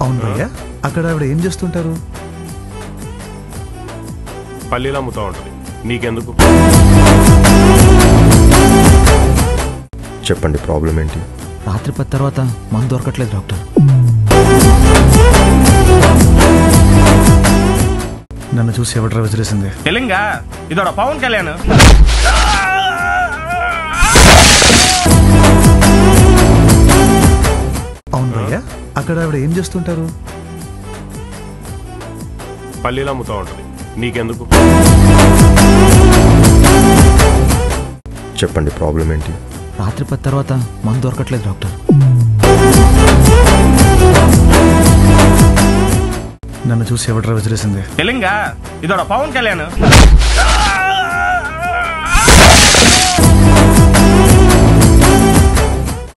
అవును భయ్యా అక్కడ ఆవిడ ఏం చేస్తుంటారు పల్లీలు అమ్ముతూ ఉంటుంది నీకెందుకు చెప్పండి ప్రాబ్లం ఏంటి రాత్రి పది తర్వాత మందు దొరకట్లేదు డాక్టర్ నన్ను చూసి ఎవడరా విసిరేసింది తెలుంగా ఇదోడ పవన్ కళ్యాణ్ అవును భయ్యా అక్కడ ఆవిడ ఏం చేస్తుంటారు పల్లీలు అమ్ముతూ ఉంటుంది నీకెందుకు చెప్పండి ప్రాబ్లం ఏంటి రాత్రి పది తర్వాత మందు దొరకట్లేదు డాక్టర్ నన్ను చూసి ఎవడరా విసిరేసింది తెలుంగా ఇదోడ పవన్ కళ్యాణ్